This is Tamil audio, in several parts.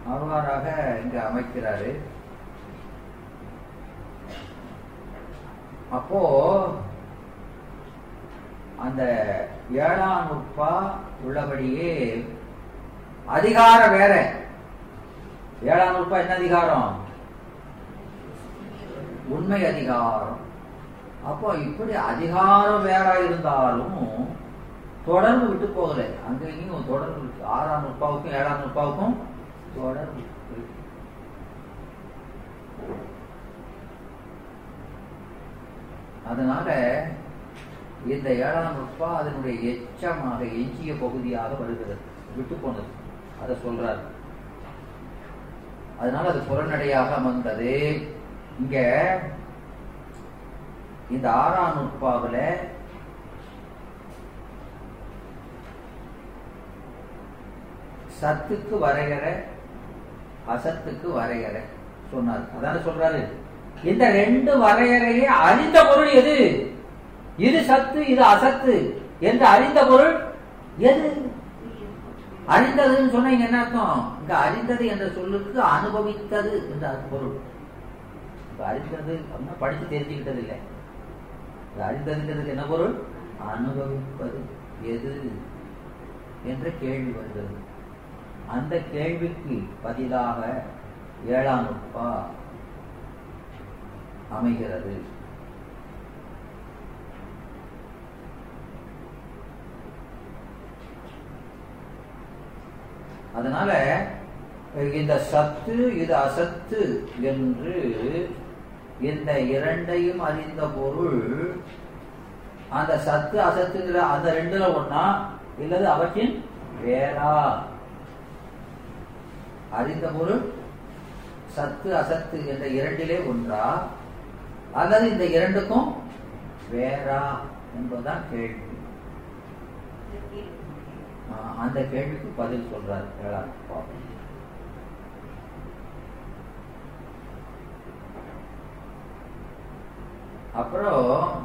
அவ்வாறாக இங்கு அமைக்கிறாரு அப்போ அந்த ஏழாம் நுட்பா உள்ளபடியே அதிகாரம் வேற ஏழாம் நுட்பா என்ன அதிகாரம் உண்மை அதிகாரம் அப்போ இப்படி அதிகாரம் வேற இருந்தாலும் தொடர்பு விட்டு போகல அங்கேயும் தொடர்பு இருக்கு ஆறாம் நுட்பாவுக்கும் ஏழாம் நுட்பாவுக்கும் தொடர்பு இருக்கு. அதனால இந்த ஏழாம் நுட்பா அதனுடைய எச்சமாக எஞ்சிய பகுதியாக வருகிறது விட்டு போனது அதை சொல்றாரு அதனால அது புறநடையாக அமர்ந்தது இங்க இந்த ஆறாம் நுட்பாவில் சத்துக்கு வரையறை அசத்துக்கு வரையறை சொன்னார் அதான சொல்றாரு இந்த ரெண்டு வரையறையை அறிந்த பொருள் எது இது சத்து இது அசத்து என்று அறிந்த பொருள் எது அறிந்ததுன்னு சொன்னீங்க என்ன அர்த்தம் இங்க அறிந்தது என்ற சொல்லுக்கு அனுபவித்தது என்ற பொருள் இப்ப அறிந்தது அப்படின்னா படிச்சு தெரிஞ்சுக்கிட்டது இல்லை இது அறிந்ததுங்கிறதுக்கு என்ன பொருள் அனுபவிப்பது எது என்ற கேள்வி வருகிறது அந்த கேள்விக்கு பதிலாக ஏழாம் நுட்பா அமைகிறது அதனால இந்த சத்து இது அசத்து என்று இந்த இரண்டையும் அறிந்த பொருள் அந்த சத்து அசத்துங்கிற அந்த ரெண்டுல ஒன்னா இல்லது அவற்றின் வேறா அறிந்த பொருள் சத்து அசத்து என்ற இரண்டிலே ஒன்றா அல்லது இந்த இரண்டுக்கும் வேறா என்பதுதான் கேள்வி ஆஹ் அந்த கேள்விக்கு பதில் சொல்றார் ஏழாம் பாப்போம் அப்புறம்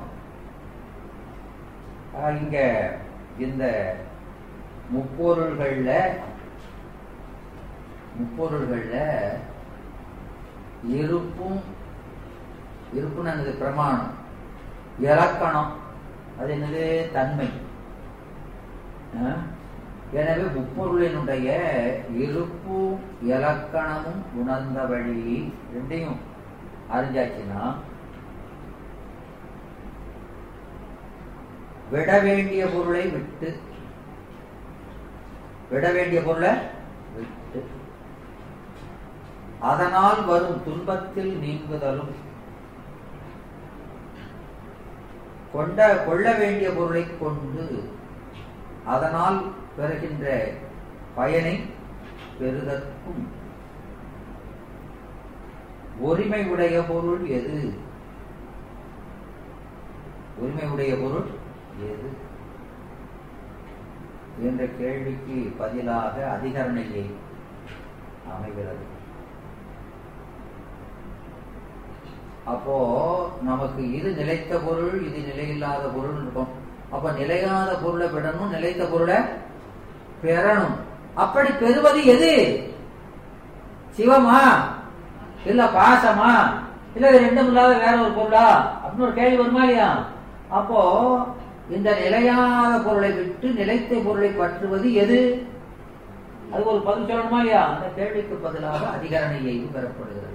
ஆஹ் இங்க இந்த முப்பொருள்கள்ல முப்பொருள்கள்ல இருப்பும் இருப்புன்னு என்னது பிரமாணம் இலக்கணம் அது என்னது தன்மை ஆஹ் எனவே முப்பொருளினுடைய இருப்பு இலக்கணமும் உணர்ந்த வழி ரெண்டையும் அறிஞ்சாச்சுன்னா விட வேண்டிய பொருளை விட்டு விட வேண்டிய பொருளை விட்டு அதனால் வரும் துன்பத்தில் நீங்குதலும் கொண்ட கொள்ள வேண்டிய பொருளை கொண்டு அதனால் பெறுகின்ற பயனை பெறுதற்கும் உரிமை உடைய பொருள் எது உரிமை உடைய பொருள் எது என்ற கேள்விக்கு பதிலாக அதிகரணையை அமைகிறது அப்போ நமக்கு இது நிலைத்த பொருள் இது நிலையில்லாத பொருள் இருக்கும் அப்ப நிலையாத பொருளை விடணும் நிலைத்த பொருளை பெறணும் அப்படி பெறுவது எது சிவமா இல்ல பாசமா இல்ல இது ரெண்டும் இல்லாத வேற ஒரு பொருளா அப்படின்னு ஒரு கேள்வி வருமா இல்லையா அப்போ இந்த நிலையாத பொருளை விட்டு நிலைத்த பொருளை பற்றுவது எது அது ஒரு பதில் சொல்லணுமா இல்லையா அந்த கேள்விக்கு பதிலாக அதிகரணையை பெறப்படுகிறது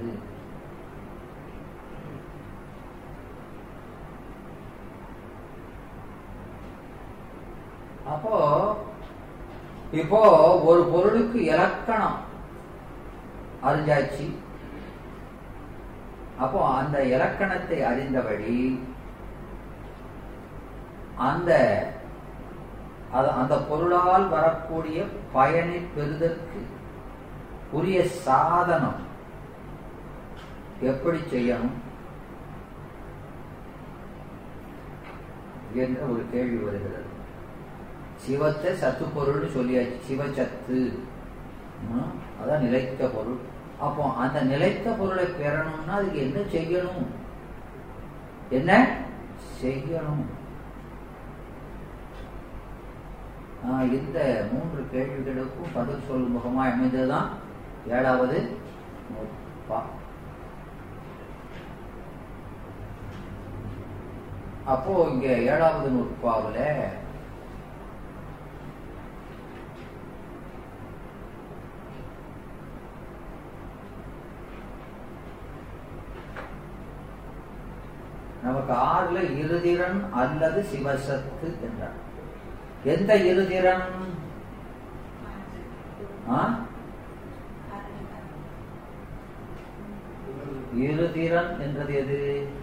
அப்போ இப்போ ஒரு பொருளுக்கு இலக்கணம் அறிஞ்சாச்சு அப்போ அந்த இலக்கணத்தை அறிந்தபடி அந்த அது- அந்த பொருளால் வரக்கூடிய பயனை பெறுதற்கு உரிய சாதனம் எப்படி செய்யணும் என்ற ஒரு கேள்வி வருகிறது சிவத்தை சத்து பொருள்னு சொல்லியாச்சு சிவச்சத்து ம், அதான் நிலைத்த பொருள் அப்போ அந்த நிலைத்த பொருளை பெறணும்னா அதுக்கு என்ன செய்யணும் என்ன செய்யணும் ஆஹ் இந்த மூன்று கேள்விகளுக்கும் பதில் சொல்லும் முகமாய் அமைந்ததுதான் ஏழாவது நூற்பா அப்போ இங்க ஏழாவது நூற்பாவுல நமக்கு ஆறுல இருதிறன் அல்லது சிவசத்து என்றார் எந்த இருதிறன் ஆ? இருதிறன் என்றது எது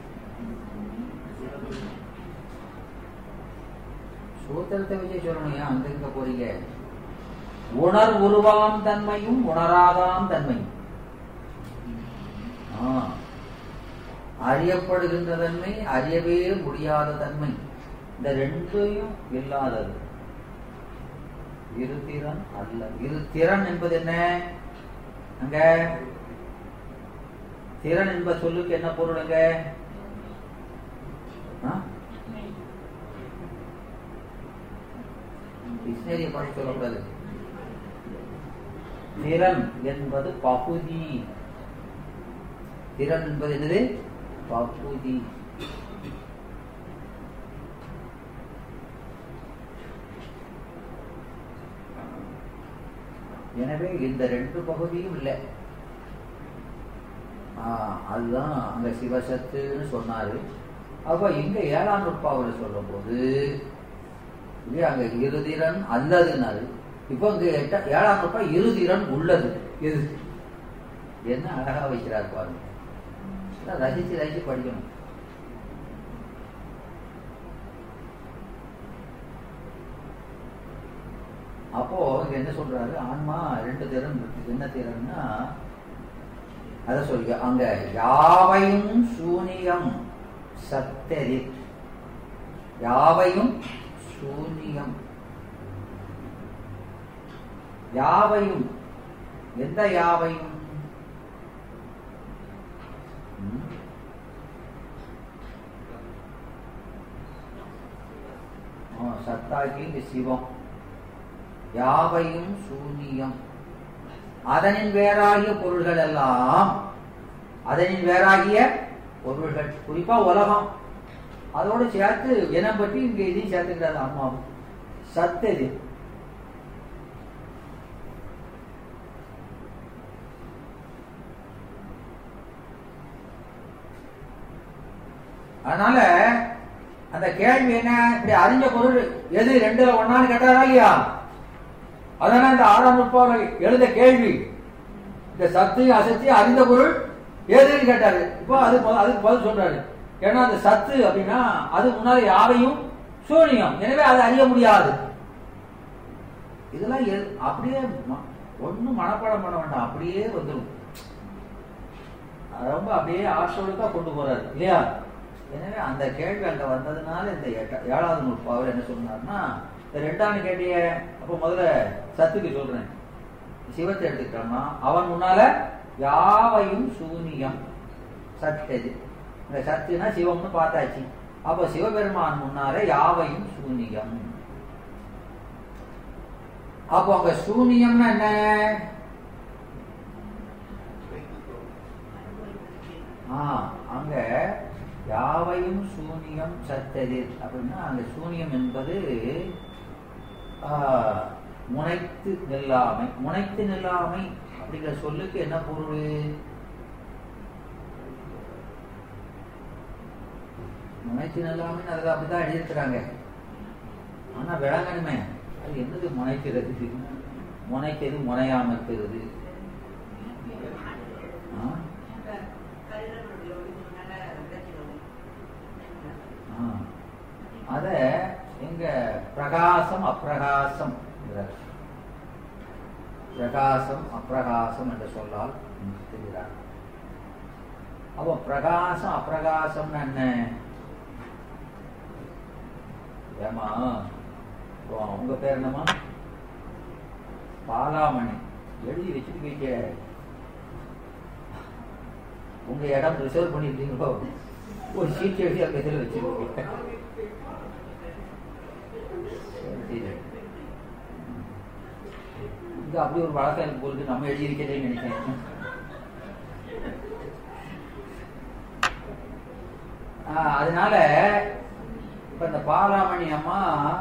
சூத்திரத்தை வச்சு சொல்லணும் ஏன் அங்க இருக்க போறீங்க உணர் உருவாம் தன்மையும் உணராதாம் தன்மையும் ஆ. அறியப்படுகின்ற தன்மை அறியவே முடியாத தன்மை இந்த ரெண்டையும் இல்லாதது இருதிறன் அல்ல இரு திறன் என்பது என்ன அங்க திறன் என்ப சொல்லுக்கு என்ன பொருள் அங்க ஆ? டிக்ஷனரியை பார்த்து சொல்லக்கூடாது திறன் என்பது பகுதி திறன் என்பது என்னது பகுதி எனவே இந்த ரெண்டு பகுதியும் இல்லை ஆஹ் அதுதான் அங்க சிவசத்துன்னு சொன்னாரு அப்ப இங்க ஏழாம் நுட்பாவில் சொல்லும் போது இல்லையா அங்க இருதிறன் அல்லதுனாரு இப்போ இங்க எட்ட- ஏழாம் நுட்பா இருதிறன் உள்ளது இது என்ன அழகா வைக்கிறார் பாருங்க இதெல்லாம் ரசிச்சு ரசிச்சு படிக்கணும் அப்போ இங்க என்ன சொல்றாரு ஆன்மா ரெண்டு திறன் இருக்கு என்ன திறன்னா அத சொல்லி அங்க யாவையும் சூனியம் சத்தரி யாவையும் சூனியம் யாவையும் எந்த யாவையும் ம்? ஆ, சத்தாகி இந்த சிவம் யாவையும் சூனியம் அதனின் வேறாகிய பொருள்கள் எல்லாம் அதனின் வேறாகிய பொருள்கள் குறிப்பா உலகம் அதோட சேர்த்து இனம் பற்றி இங்க இதையும் சேர்த்துக்கிறாரு அம்மாவும் சத்தது அதனால அந்த கேள்வி என்ன இப்படி அறிஞ்ச பொருள் எது ரெண்டுல ஒன்னான்னு கேட்டாரா இல்லையா அதான இந்த ஆறாம் நுட்பாவில் எழுத கேள்வி இந்த சத்து அசத்து அறிந்த பொருள் எதுன்னு கேட்டாரு இப்போ அது மொத- அதுக்கு பதில் சொல்றாரு ஏன்னா அந்த சத்து அப்படின்னா அது முன்னால யாவையும் சூனியம் எனவே அதை அறிய முடியாது இதெல்லாம் எது- அப்படியே ம- ஒண்ணும் மனப்பாடம் பண்ண வேண்டாம் அப்படியே வந்துடும் அது ரொம்ப அப்படியே ஆற்றலுக்கா கொண்டு போறாரு இல்லையா எனவே அந்த கேள்வி அங்க வந்ததுனால இந்த எட்ட- ஏழாவது நூற்பாவில் என்ன சொன்னார்னா இந்த ரெண்டாவது கேட்டிய அப்போ முதல்ல சத்துக்கு சொல்றேன் சிவத்தை எடுத்துக்கிட்டோம்னா அவன் முன்னால யாவையும் சூனியம் சத்தது இந்த சத்துனா சிவம்னு பார்த்தாச்சு அப்ப சிவபெருமான் முன்னால யாவையும் சூனியம் அப்போ அங்க சூனியம்னா என்ன ஆ, அங்க யாவையும் சூனியம் சத்ததிர் அப்படின்னா அங்க சூனியம் என்பது ஆ, முனைத்து நில்லாமை முனைத்து நில்லாமை அப்படிங்கிற சொல்லுக்கு என்ன பொருள் முனைத்து நில்லாமைன்னு அதுல அப்படிதான் எழுதியிருக்கிறாங்க ஆனா விளங்கணுமே அது என்னது முனைக்கிறது முனைக்கிறது முனையாம இருக்கிறது ஆ? ஆ. அத எங்க பிரகாசம் அப்பிரகாசம் என்கிறார். பிரகாசம் அப்பிரகாசம் என்று சொல்லால் தெரிகிறார் அப்போ பிரகாசம் அப்பிரகாசம்னு என்ன ஏமா இப்போ உங்க பேர் என்னம்மா பாலாமணி எழுதி வச்சுட்டு போயிட்டே உங்க இடம் ரிசர்வ் பண்ணிருக்கீங்களோ ஒரு சீட் எழுதி அந்த இதில் வச்சிருக்கீங்க சரி, சரி. இந்த இங்க அப்படி ஒரு வழக்கம் இருக்கு போலுக்கு நம்ம எழுதியிருக்கிறேன்னு நினைக்கிறேன் ஆஹ் அதனால இப்ப இந்த பாலாமணி அம்மா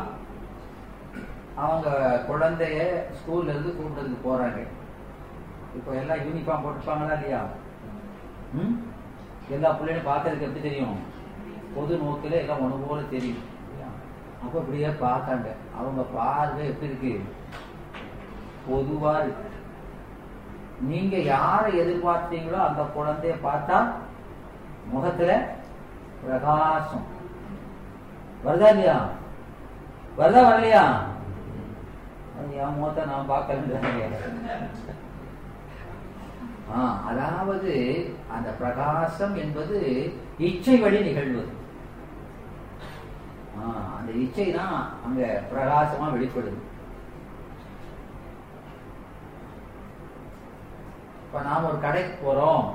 அவங்க குழந்தைய ஸ்கூல்ல இருந்து கூப்பிடுறதுக்கு போறாங்க இப்போ எல்லாம் யூனிஃபார்ம் போட்டுப்பாங்களா இல்லையா ம்? எல்லா பிள்ளைகளும் பார்க்கறதுக்கு எப்படி தெரியும் பொது நோக்கில எல்லாம் ஒண்ணு போல தெரியும் இல்லையா? அப்ப இப்படியே பார்த்தாங்க அவங்க பார்வை எப்படி இருக்கு பொதுவா இருக்கு நீங்க யாரை எதிர்பார்த்தீங்களோ அந்த குழந்தைய பார்த்தா முகத்துல பிரகாசம் வருதா இல்லையா வருதா வரலையா அது என் முகத்தை நான் பார்க்கலன்றாங்க ஆ, அதாவது அந்த பிரகாசம் என்பது இச்சை வழி நிகழ்வது ஆ, அந்த இச்சை தான் அங்க பிரகாசமா வெளிப்படுது இப்ப நாம ஒரு கடைக்கு போறோம்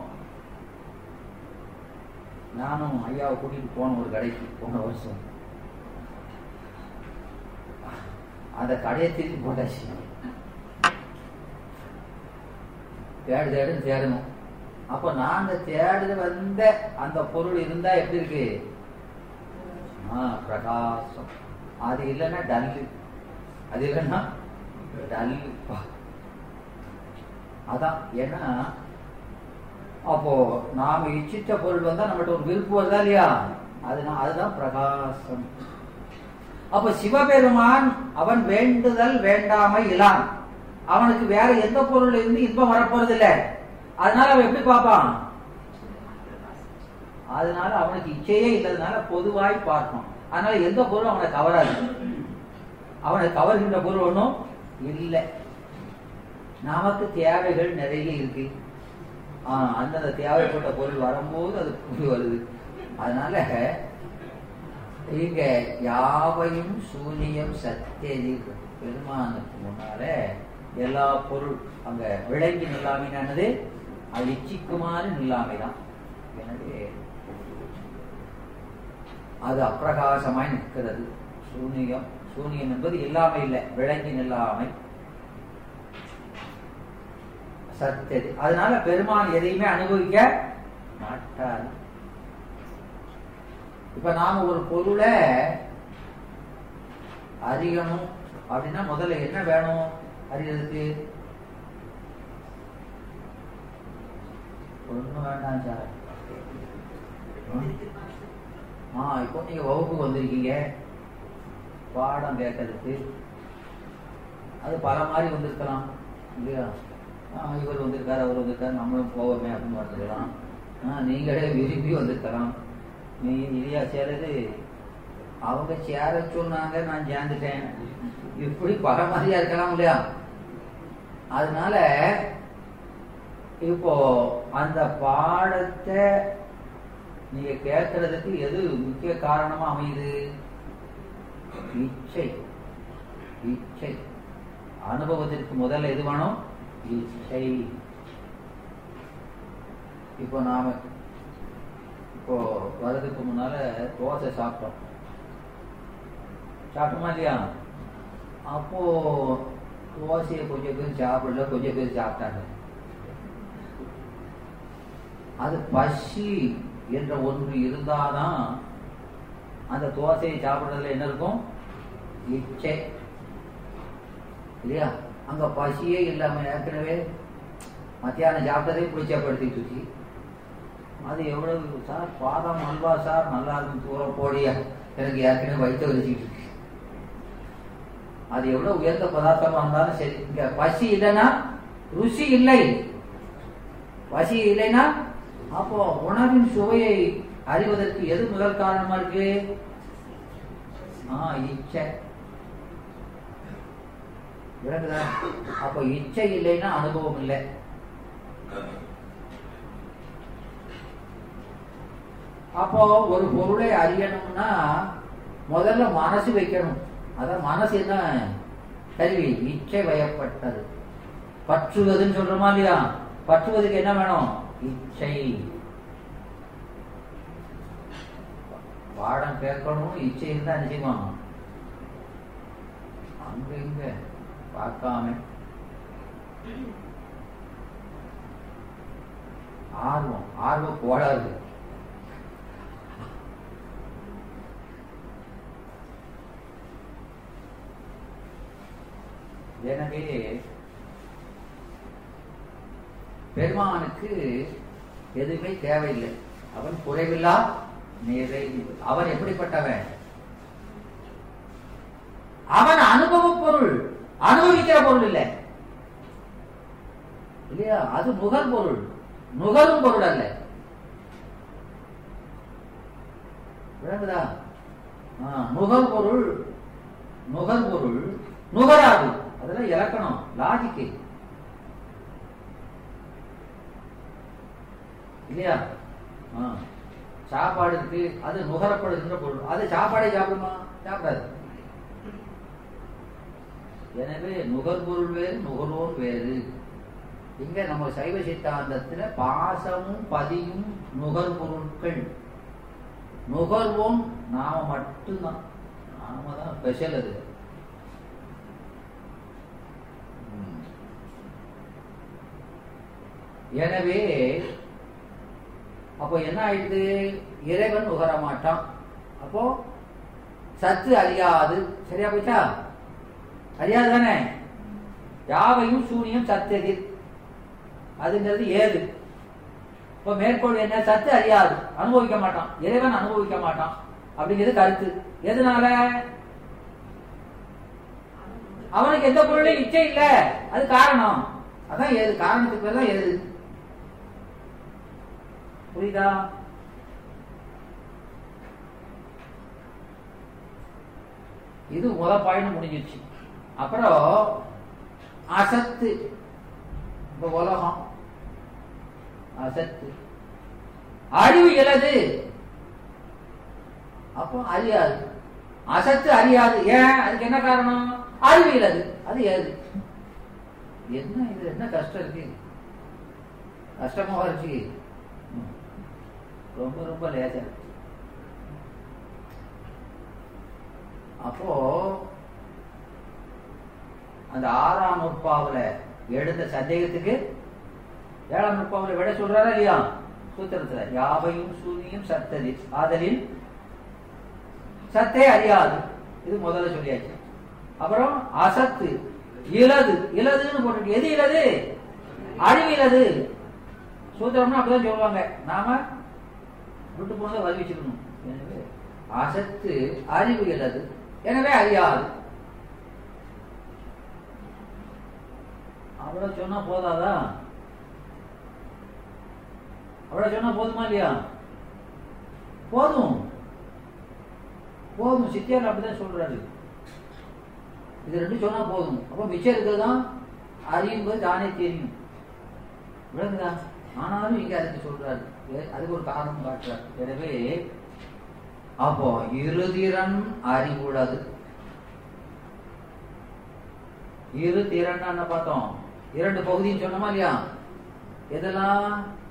நானும் ஐயாவை கூட்டிட்டு போனோம் ஒரு கடைக்கு போன வருஷம் அந்த கடையை திருப்பி போட்டாச்சு தேடு தேடுன்னு தேடணும் அப்ப நான் அந்த தேடு வந்த அந்த பொருள் இருந்தா எப்படி இருக்கு ஆ, பிரகாசம் அது இல்லைன்னா டல்லு அது இல்லைன்னா டல்லு அதான் ஏன்னா அப்போ நாம இச்சித்த பொருள் வந்தா நம்மகிட்ட ஒரு விருப்பு வருதா இல்லையா அதுதான் அதுதான் பிரகாசம் அப்ப சிவபெருமான் அவன் வேண்டுதல் வேண்டாமை இலான் அவனுக்கு வேற எந்த பொருள் இருந்து இன்பம் வரப்போறது இல்ல அதனால அவன் எப்படி பார்ப்பான் அதனால அவனுக்கு இச்சையே இல்லாதனால பொதுவாய் பார்ப்பான் அதனால எந்த பொருளும் அவனை கவராது அவனை கவர்கின்ற பொருள் ஒன்றும் இல்லை நமக்கு தேவைகள் நிறைய இருக்கு ஆஹ் அந்தந்த தேவைப்பட்ட பொருள் வரும்போது அது புரி வருது அதனால இங்க யாவையும் சூனியம் சத்தியதி பெருமானுக்கு முன்னால எல்லா பொருள் அங்க விளங்கி நில்லாமைனானது அது இச்சிக்குமாறு நில்லாமைதான் எனவே அது அப்பிரகாசமாய் நிற்கிறது சூனியம் சூனியம் என்பது இல்லாமை இல்லை விளங்கி நில்லாமை சத்தியது அதனால பெருமான் எதையுமே அனுபவிக்க மாட்டார் இப்ப நாம ஒரு பொருளை அறியணும் அப்படின்னா முதல்ல என்ன வேணும் அறியறதுக்கு ஒண்ணும் வேண்டாம் சார் ஆ இப்போ நீங்க வகுப்புக்கு வந்திருக்கீங்க பாடம் கேட்கறதுக்கு அது பல மாதிரி வந்திருக்கலாம் இல்லையா ஆ, இவர் வந்திருக்காரு அவர் வந்திருக்காரு நம்மளும் போவோமே அப்படின்னு வந்துருக்கலாம் ஆ, நீங்களே விரும்பி வந்திருக்கலாம் நீ இல்லையா சேரது அவங்க சேர சொன்னாங்க நான் சேர்ந்துட்டேன் இப்படி பல மாதிரியா இருக்கலாம் இல்லையா அதனால இப்போ அந்த பாடத்தை நீங்க கேட்கறதுக்கு எது முக்கிய காரணமா அமையுது இச்சை இச்சை அனுபவத்திற்கு முதல்ல எது வேணும் இச்சை இப்போ நாம இப்போ வரதுக்கு முன்னால தோசை சாப்பிட்டோம் சாப்பிட்டோமா இல்லையா அப்போ தோசையை கொஞ்சம் பேர் சாப்பிடல கொஞ்சம் பேர் சாப்பிட்டாங்க அது பசி என்ற ஒன்று இருந்தாதான் அந்த தோசையை சாப்பிடுறதுல என்ன இருக்கும் இச்சை இல்லையா அங்க பசியே இல்லாம ஏற்கனவே மத்தியானம் சாப்பிட்டதே பிடிச்சப்படுத்தி தூக்கி அது எவ்வளவு சார் பாதாம் அல்வா சார் நல்லா இருக்கும் தூர போடியா எனக்கு ஏற்கனவே வயிற்று வலிச்சுட்டு இருக்கு அது எவ்வளவு உயர்ந்த பதார்த்தமா இருந்தாலும் சரி இங்க பசி இல்லைன்னா ருசி இல்லை பசி இல்லைன்னா அப்போ உணவின் சுவையை அறிவதற்கு எது முதல் காரணமா இருக்கு ஆ இச்சை விளங்குதா அப்போ இச்சை இல்லைன்னா அனுபவம் இல்லை அப்போ ஒரு பொருளை அறியணும்னா முதல்ல மனசு வைக்கணும் அதான் மனசு என்ன கருவி இச்சை வயப்பட்டது பற்றுவதுன்னு சொல்றோமா இல்லையா பற்றுவதுக்கு என்ன வேணும் இச்சை பாடம் கேட்கணும் இச்சை இருந்தா என்ன செய்வான் அங்க இங்க பார்க்காம ஆர்வம் ஆர்வ கோளாறு எனவே பெருமானுக்கு எதுவுமே தேவையில்லை அவன் குறைவில்லா நிறைவு அவன் எப்படிப்பட்டவன் அவன் அனுபவ பொருள் அனுபவிக்கிற பொருள் இல்லை இல்லையா அது நுகர் பொருள் நுகரும் பொருள் அல்ல விளங்குதா ஆ, நுகர் பொருள் நுகர் பொருள் நுகராது அதெல்லாம் இலக்கணம் லாஜிக்கு இல்லையா ஆ. சாப்பாடு இருக்கு அது நுகரப்படுகின்ற பொருள் அது சாப்பாடே சாப்பிடுமா சாப்பிடாது எனவே நுகர்பொருள் வேறு நுகர்வோர் வேறு இங்க நம்ம சைவ சித்தாந்தத்துல பாசமும் பதியும் நுகர்பொருட்கள் நுகர்வோம் நாம மட்டும்தான் நாம தான் ஸ்பெஷல் அது ம். எனவே அப்போ என்ன ஆயிடுது இறைவன் நுகர மாட்டான் அப்போ சத்து அறியாது சரியா போச்சா அறியாது தானே யாவையும் சூனியம் சத்தெதிர் அதுங்கிறது ஏது இப்போ மேற்கோள் என்ன சத்து அறியாது அனுபவிக்க மாட்டான் இறைவன் அனுபவிக்க மாட்டான் அப்படிங்கிறது கருத்து எதனால அவனுக்கு எந்த பொருளையும் இச்சை இல்ல அது காரணம் அதான் ஏது காரணத்துக்கு பேர் தான் ஏது புரியுதா இது முத பாயிண்ட் முடிஞ்சிருச்சு அப்புறம் அசத்து இந்த உலகம் அசத்து அறிவு இலது அப்போ அறியாது அசத்து அறியாது ஏன் அதுக்கு என்ன காரணம் அறிவு இலது அது ஏது என்ன இது என்ன கஷ்டம் இருக்கு கஷ்டமா இருக்கு ம். ரொம்ப ரொம்ப லேசா இருக்கு அப்போ அந்த ஆறாம் நுட்பாவுல எழுந்த சந்தேகத்துக்கு ஏழாம் நுட்பாவுல விட சொல்றாரா இல்லையா சூத்திரத்துல யாவையும் சூனியும் சத்ததி ஆதலில் சத்தே அறியாது இது முதல்ல சொல்லியாச்சு அப்புறம் அசத்து இலது இலதுன்னு போட்டு எது இலது அழிவு இலது சூத்திரம்னா அப்படிதான் சொல்லுவாங்க நாம விட்டு போனதை வருவிச்சுக்கணும் எனவே அசத்து அறிவு இலது எனவே அறியாது அவ்வளவு சொன்னா போதாதா அவ்வளவு சொன்னா போதுமா இல்லையா போதும் போதும் சித்தியார் அப்படிதான் சொல்றாரு இது ரெண்டும் சொன்னா போதும் அப்ப மிச்சம் இருக்கிறது தான் அறியும்போது தானே தெரியும் விளங்குதா ஆனாலும் இங்க அதுக்கு சொல்றாரு ஏ- அதுக்கு ஒரு காரணம் காட்டுறார் எனவே அப்போ இருதிறன் அறிவுள்ளது இரு திறன் என்ன பார்த்தோம் இரண்டு பகுதின்னு சொன்னோமா இல்லையா எதெல்லாம்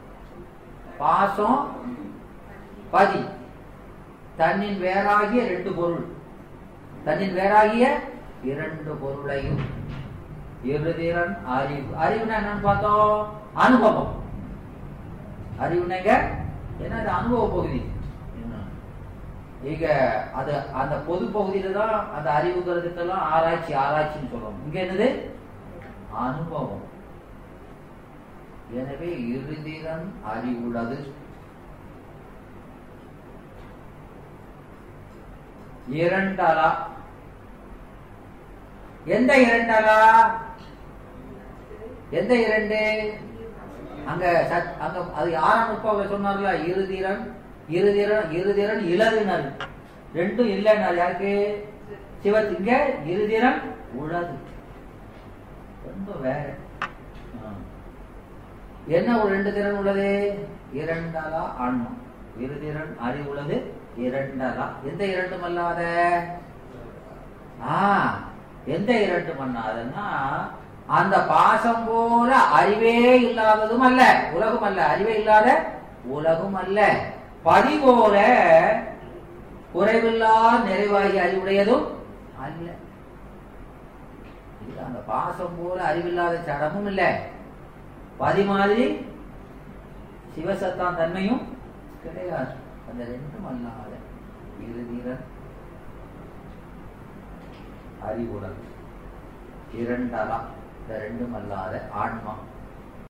பாசம் பதி தன்னின் வேறாகிய ரெண்டு பொருள் தன்னின் வேறாகிய இரண்டு பொருளையும் இருதிறன் அறிவு அறிவுனா என்னன்னு பார்த்தோம் அனுபவம் அறிவுனாங்க என்ன அது அனுபவ பகுதி என்ன? இங்க அது அந்த பொது பகுதியில தான் அந்த அறிவுங்கிறதுக்கெல்லாம் ஆராய்ச்சி ஆராய்ச்சின்னு சொல்றோம் இங்க என்னது அனுபவம் எனவே இறுதிரன் அறிவுள்ளது இரண்டலா எந்த இரண்டலா எந்த இரண்டு அங்க சத்- அங்க அது ஆறாம் நுட்பாவை சொன்னார்ல இருதிரன் இருதிரன் இருதிரன் இலதினர் ரெண்டும் இல்லைன்னார் யாருக்கு சிவத் இங்க இருதிரன் உளது ரொம்ப வேற ஆ. என்ன ஒரு ரெண்டு திறன் உள்ளது இரண்டலா ஆன்மா இருதிறன் அறிவுள்ளது இரண்டலா எந்த இரண்டும் அல்லாத ஆ எந்த இரண்டும் அல்லாதன்னா அந்த பாசம் போல அறிவே இல்லாததும் அல்ல உலகம் அல்ல அறிவே இல்லாத உலகும் அல்ல பதி போல குறைவில்லா நிறைவாகி அறிவுடையதும் அல்ல இது அந்த பாசம் போல அறிவில்லாத சடமும் இல்லை பதி மாதிரி சிவசத்தான் தன்மையும் கிடையாது அந்த ரெண்டும் அல்லாத இறுதிரன் அறிவுடன் இரண்டலா இந்த ரெண்டும் அல்லாத ஆன்மா